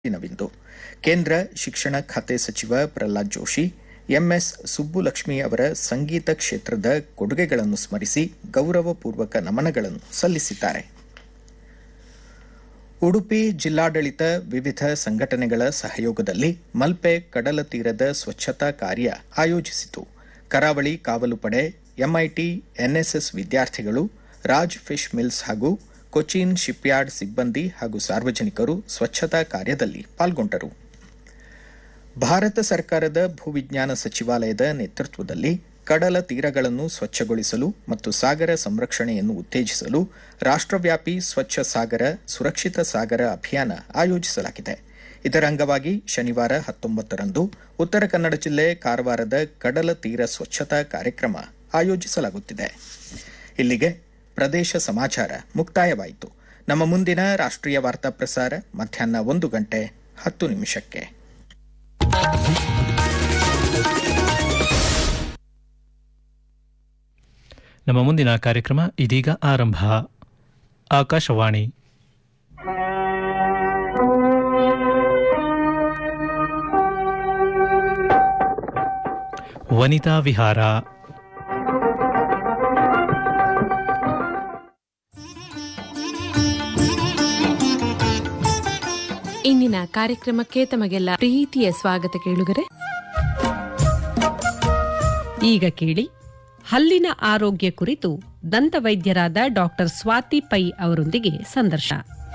ದಿನವಿಂದು ಕೇಂದ್ರ ಶಿಕ್ಷಣ ಖಾತೆ ಸಚಿವ ಪ್ರಹ್ಲಾದ್ ಜೋಶಿ ಎಂಎಸ್ ಸುಬ್ಬುಲಕ್ಷ್ಮಿ ಅವರ ಸಂಗೀತ ಕ್ಷೇತ್ರದ ಕೊಡುಗೆಗಳನ್ನು ಸ್ಮರಿಸಿ ಗೌರವಪೂರ್ವಕ ನಮನಗಳನ್ನು ಸಲ್ಲಿಸಿದ್ದಾರೆ ಉಡುಪಿ ಜಿಲ್ಲಾಡಳಿತ ವಿವಿಧ ಸಂಘಟನೆಗಳ ಸಹಯೋಗದಲ್ಲಿ ಮಲ್ಪೆ ಕಡಲ ತೀರದ ಸ್ವಚ್ಛತಾ ಕಾರ್ಯ ಆಯೋಜಿಸಿತು ಕರಾವಳಿ ಕಾವಲು ಪಡೆ ಎಂಐಟಿ ಎನ್ಎಸ್ಎಸ್ ವಿದ್ಯಾರ್ಥಿಗಳು ರಾಜ್ ಫಿಶ್ ಮಿಲ್ಸ್ ಹಾಗೂ ಕೊಚ್ಚಿನ್ ಶಿಪ್ಯಾರ್ಡ್ ಸಿಬ್ಬಂದಿ ಹಾಗೂ ಸಾರ್ವಜನಿಕರು ಸ್ವಚ್ಛತಾ ಕಾರ್ಯದಲ್ಲಿ ಪಾಲ್ಗೊಂಡರು ಭಾರತ ಸರ್ಕಾರದ ಭೂವಿಜ್ಞಾನ ಸಚಿವಾಲಯದ ನೇತೃತ್ವದಲ್ಲಿ ಕಡಲ ತೀರಗಳನ್ನು ಸ್ವಚ್ಛಗೊಳಿಸಲು ಮತ್ತು ಸಾಗರ ಸಂರಕ್ಷಣೆಯನ್ನು ಉತ್ತೇಜಿಸಲು ರಾಷ್ಟ್ರವ್ಯಾಪಿ ಸ್ವಚ್ಛ ಸಾಗರ ಸುರಕ್ಷಿತ ಸಾಗರ ಅಭಿಯಾನ ಆಯೋಜಿಸಲಾಗಿದೆ ಇದರ ಅಂಗವಾಗಿ ಶನಿವಾರ ಹತ್ತೊಂಬತ್ತರಂದು ಉತ್ತರ ಕನ್ನಡ ಜಿಲ್ಲೆ ಕಾರವಾರದ ಕಡಲ ತೀರ ಸ್ವಚ್ಛತಾ ಕಾರ್ಯಕ್ರಮ ಆಯೋಜಿಸಲಾಗುತ್ತಿದೆ ಇಲ್ಲಿಗೆ ಪ್ರದೇಶ ಸಮಾಚಾರ ಮುಕ್ತಾಯವಾಯಿತು ನಮ್ಮ ಮುಂದಿನ ರಾಷ್ಟ್ರೀಯ ವಾರ್ತಾ ಪ್ರಸಾರ ಮಧ್ಯಾಹ್ನ ಒಂದು ಗಂಟೆ ಹತ್ತು ನಿಮಿಷಕ್ಕೆ ನಮ್ಮ ಮುಂದಿನ ಕಾರ್ಯಕ್ರಮ ಇದೀಗ ಆರಂಭ ಆಕಾಶವಾಣಿ ವನಿತಾ ವಿಹಾರ ಇಂದಿನ ಕಾರ್ಯಕ್ರಮಕ್ಕೆ ತಮಗೆಲ್ಲ ಪ್ರೀತಿಯ ಸ್ವಾಗತ ಕೇಳುಗರೆ ಈಗ ಕೇಳಿ ಹಲ್ಲಿನ ಆರೋಗ್ಯ ಕುರಿತು ದಂತವೈದ್ಯರಾದ ಡಾಕ್ಟರ್ ಸ್ವಾತಿ ಪೈ ಅವರೊಂದಿಗೆ ಸಂದರ್ಶನ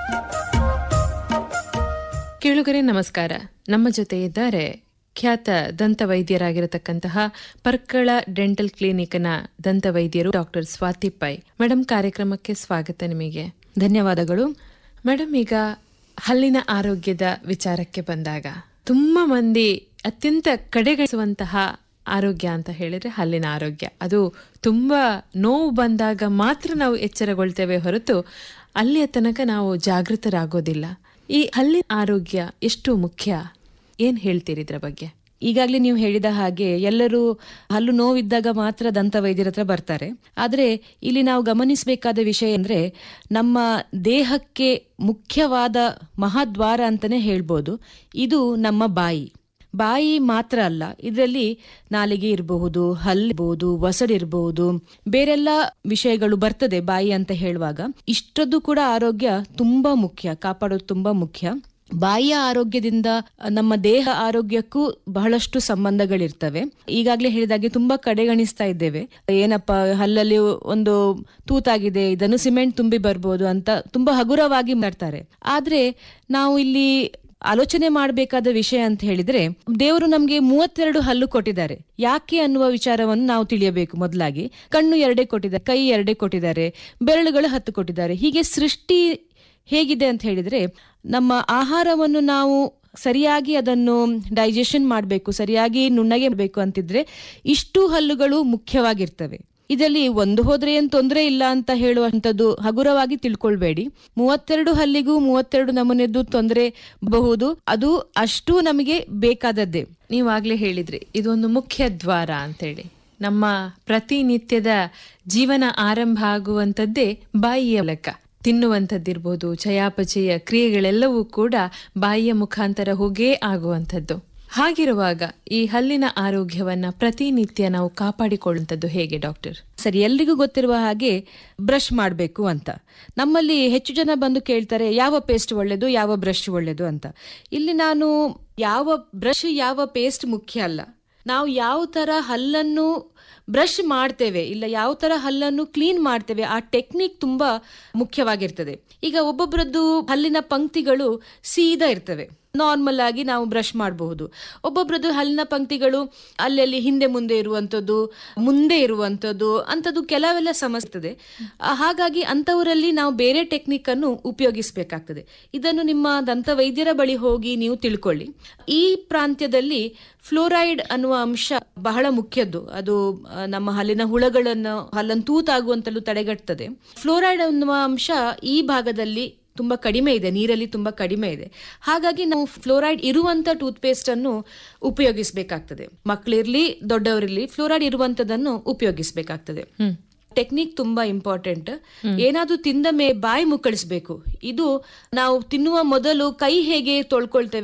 ಕೇಳುಗರೆ ನಮಸ್ಕಾರ ನಮ್ಮ ಜೊತೆ ಇದ್ದಾರೆ ಖ್ಯಾತ ದಂತವೈದ್ಯರಾಗಿರತಕ್ಕಂತಹ ಪರ್ಕಳ ಡೆಂಟಲ್ ಕ್ಲಿನಿಕ್ನ ದಂತವೈದ್ಯರು ಡಾಕ್ಟರ್ ಸ್ವಾತಿ ಪೈ ಮೇಡಮ್ ಕಾರ್ಯಕ್ರಮಕ್ಕೆ ಸ್ವಾಗತ ನಿಮಗೆ ಧನ್ಯವಾದಗಳು ಮೇಡಮ್ ಈಗ ಹಲ್ಲಿನ ಆರೋಗ್ಯದ ವಿಚಾರಕ್ಕೆ ಬಂದಾಗ ತುಂಬಾ ಮಂದಿ ಅತ್ಯಂತ ಕಡೆಗಣಿಸುವಂತಹ ಆರೋಗ್ಯ ಅಂತ ಹೇಳಿದ್ರೆ ಹಲ್ಲಿನ ಆರೋಗ್ಯ ಅದು ತುಂಬಾ ನೋವು ಬಂದಾಗ ಮಾತ್ರ ನಾವು ಎಚ್ಚರಗೊಳ್ತೇವೆ ಹೊರತು ಅಲ್ಲಿಯ ತನಕ ನಾವು ಜಾಗೃತರಾಗೋದಿಲ್ಲ ಈ ಹಲ್ಲಿನ ಆರೋಗ್ಯ ಎಷ್ಟು ಮುಖ್ಯ ಏನ್ ಹೇಳ್ತೀರಿ ಇದ್ರ ಬಗ್ಗೆ ಈಗಾಗಲೇ ನೀವು ಹೇಳಿದ ಹಾಗೆ ಎಲ್ಲರೂ ಹಲ್ಲು ನೋವಿದ್ದಾಗ ಮಾತ್ರ ದಂತ ವೈದ್ಯರ ಹತ್ರ ಬರ್ತಾರೆ ಆದರೆ ಇಲ್ಲಿ ನಾವು ಗಮನಿಸಬೇಕಾದ ವಿಷಯ ಅಂದ್ರೆ ನಮ್ಮ ದೇಹಕ್ಕೆ ಮುಖ್ಯವಾದ ಮಹಾದ್ವಾರ ಅಂತಾನೆ ಹೇಳ್ಬೋದು ಇದು ನಮ್ಮ ಬಾಯಿ ಬಾಯಿ ಮಾತ್ರ ಅಲ್ಲ ಇದರಲ್ಲಿ ನಾಲಿಗೆ ಇರಬಹುದು ಹಲ್ಲಿರಬಹುದು ಒಸಡಿರಬಹುದು ಬೇರೆಲ್ಲ ವಿಷಯಗಳು ಬರ್ತದೆ ಬಾಯಿ ಅಂತ ಹೇಳುವಾಗ ಇಷ್ಟದ್ದು ಕೂಡ ಆರೋಗ್ಯ ತುಂಬಾ ಮುಖ್ಯ ಕಾಪಾಡೋದು ತುಂಬಾ ಮುಖ್ಯ ಬಾಯಿಯ ಆರೋಗ್ಯದಿಂದ ನಮ್ಮ ದೇಹ ಆರೋಗ್ಯಕ್ಕೂ ಬಹಳಷ್ಟು ಸಂಬಂಧಗಳಿರ್ತವೆ ಈಗಾಗಲೇ ಹೇಳಿದಾಗೆ ತುಂಬಾ ಕಡೆಗಣಿಸ್ತಾ ಇದ್ದೇವೆ ಏನಪ್ಪ ಹಲ್ಲಲ್ಲಿ ಒಂದು ತೂತಾಗಿದೆ ಇದನ್ನು ಸಿಮೆಂಟ್ ತುಂಬಿ ಬರ್ಬೋದು ಅಂತ ತುಂಬಾ ಹಗುರವಾಗಿ ಮಾಡ್ತಾರೆ ಆದ್ರೆ ನಾವು ಇಲ್ಲಿ ಆಲೋಚನೆ ಮಾಡಬೇಕಾದ ವಿಷಯ ಅಂತ ಹೇಳಿದ್ರೆ ದೇವರು ನಮ್ಗೆ ಮೂವತ್ತೆರಡು ಹಲ್ಲು ಕೊಟ್ಟಿದ್ದಾರೆ ಯಾಕೆ ಅನ್ನುವ ವಿಚಾರವನ್ನು ನಾವು ತಿಳಿಯಬೇಕು ಮೊದಲಾಗಿ ಕಣ್ಣು ಎರಡೇ ಕೊಟ್ಟಿದ್ದಾರೆ ಕೈ ಎರಡೇ ಕೊಟ್ಟಿದ್ದಾರೆ ಬೆರಳುಗಳು ಹತ್ತು ಕೊಟ್ಟಿದ್ದಾರೆ ಹೀಗೆ ಸೃಷ್ಟಿ ಹೇಗಿದೆ ಅಂತ ಹೇಳಿದ್ರೆ ನಮ್ಮ ಆಹಾರವನ್ನು ನಾವು ಸರಿಯಾಗಿ ಅದನ್ನು ಡೈಜೆಷನ್ ಮಾಡಬೇಕು ಸರಿಯಾಗಿ ನುಣ್ಣಗೆ ಬೇಕು ಅಂತಿದ್ರೆ ಇಷ್ಟು ಹಲ್ಲುಗಳು ಮುಖ್ಯವಾಗಿರ್ತವೆ ಇದರಲ್ಲಿ ಒಂದು ಹೋದ್ರೆ ಏನ್ ತೊಂದರೆ ಇಲ್ಲ ಅಂತ ಹೇಳುವಂಥದ್ದು ಹಗುರವಾಗಿ ತಿಳ್ಕೊಳ್ಬೇಡಿ ಮೂವತ್ತೆರಡು ಹಲ್ಲಿಗೂ ಮೂವತ್ತೆರಡು ನಮೂನೆದ್ದು ತೊಂದರೆ ಬಹುದು ಅದು ಅಷ್ಟು ನಮಗೆ ಬೇಕಾದದ್ದೇ ನೀವಾಗ್ಲೇ ಹೇಳಿದ್ರಿ ಇದೊಂದು ಮುಖ್ಯ ದ್ವಾರ ಅಂತೇಳಿ ನಮ್ಮ ಪ್ರತಿನಿತ್ಯದ ಜೀವನ ಆರಂಭ ಆಗುವಂಥದ್ದೇ ಬಾಯಿಯ ಮೂಲಕ ತಿನ್ನುವಂಥದ್ದಿರ್ಬೋದು ಚಯಾಪಚಯ ಕ್ರಿಯೆಗಳೆಲ್ಲವೂ ಕೂಡ ಬಾಯಿಯ ಮುಖಾಂತರ ಹೋಗೇ ಆಗುವಂಥದ್ದು ಹಾಗಿರುವಾಗ ಈ ಹಲ್ಲಿನ ಆರೋಗ್ಯವನ್ನ ಪ್ರತಿನಿತ್ಯ ನಾವು ಕಾಪಾಡಿಕೊಳ್ಳುವಂಥದ್ದು ಹೇಗೆ ಡಾಕ್ಟರ್ ಸರಿ ಎಲ್ರಿಗೂ ಗೊತ್ತಿರುವ ಹಾಗೆ ಬ್ರಷ್ ಮಾಡಬೇಕು ಅಂತ ನಮ್ಮಲ್ಲಿ ಹೆಚ್ಚು ಜನ ಬಂದು ಕೇಳ್ತಾರೆ ಯಾವ ಪೇಸ್ಟ್ ಒಳ್ಳೇದು ಯಾವ ಬ್ರಷ್ ಒಳ್ಳೇದು ಅಂತ ಇಲ್ಲಿ ನಾನು ಯಾವ ಬ್ರಷ್ ಯಾವ ಪೇಸ್ಟ್ ಮುಖ್ಯ ಅಲ್ಲ ನಾವು ಯಾವ ತರ ಹಲ್ಲನ್ನು ಬ್ರಷ್ ಮಾಡ್ತೇವೆ ಇಲ್ಲ ಯಾವ ತರ ಹಲ್ಲನ್ನು ಕ್ಲೀನ್ ಮಾಡ್ತೇವೆ ಆ ಟೆಕ್ನಿಕ್ ತುಂಬಾ ಮುಖ್ಯವಾಗಿರ್ತದೆ ಈಗ ಒಬ್ಬೊಬ್ಬರದ್ದು ಹಲ್ಲಿನ ಪಂಕ್ತಿಗಳು ಸೀದಾ ಇರ್ತವೆ ನಾರ್ಮಲ್ ಆಗಿ ನಾವು ಬ್ರಷ್ ಮಾಡಬಹುದು ಒಬ್ಬೊಬ್ರದ್ದು ಹಲ್ಲಿನ ಪಂಕ್ತಿಗಳು ಅಲ್ಲಲ್ಲಿ ಹಿಂದೆ ಮುಂದೆ ಇರುವಂಥದ್ದು ಮುಂದೆ ಇರುವಂಥದ್ದು ಅಂಥದ್ದು ಕೆಲವೆಲ್ಲ ಸಮಸ್ತದೆ ಹಾಗಾಗಿ ಅಂಥವರಲ್ಲಿ ನಾವು ಬೇರೆ ಟೆಕ್ನಿಕ್ ಅನ್ನು ಉಪಯೋಗಿಸಬೇಕಾಗ್ತದೆ ಇದನ್ನು ನಿಮ್ಮ ದಂತ ವೈದ್ಯರ ಬಳಿ ಹೋಗಿ ನೀವು ತಿಳ್ಕೊಳ್ಳಿ ಈ ಪ್ರಾಂತ್ಯದಲ್ಲಿ ಫ್ಲೋರೈಡ್ ಅನ್ನುವ ಅಂಶ ಬಹಳ ಮುಖ್ಯದ್ದು ಅದು ನಮ್ಮ ಹಲ್ಲಿನ ಹುಳಗಳನ್ನು ಹಲ್ಲನ್ನು ತೂತಾಗುವಂತಲೂ ತಡೆಗಟ್ಟುತ್ತದೆ ಫ್ಲೋರೈಡ್ ಅನ್ನುವ ಅಂಶ ಈ ಭಾಗದಲ್ಲಿ ತುಂಬಾ ಕಡಿಮೆ ಇದೆ ನೀರಲ್ಲಿ ತುಂಬಾ ಕಡಿಮೆ ಇದೆ ಹಾಗಾಗಿ ನಾವು ಫ್ಲೋರೈಡ್ ಇರುವಂತ ಟೂತ್ ಪೇಸ್ಟ್ ಅನ್ನು ಉಪಯೋಗಿಸಬೇಕಾಗ್ತದೆ ಮಕ್ಕಳಿರ್ಲಿ ದೊಡ್ಡವರಿರ್ಲಿ ಫ್ಲೋರೈಡ್ ಇರುವಂತದನ್ನು ಉಪಯೋಗಿಸಬೇಕಾಗ್ತದೆ ಟೆಕ್ನಿಕ್ ತುಂಬಾ ಇಂಪಾರ್ಟೆಂಟ್ ಏನಾದ್ರೂ ತಿಂದ ಮೇ ಬಾಯಿ ಮುಕ್ಕಳಿಸ್ಬೇಕು ಇದು ನಾವು ತಿನ್ನುವ ಮೊದಲು ಕೈ ಹೇಗೆ ತೊಳ್ಕೊಳ್ತೇವೆ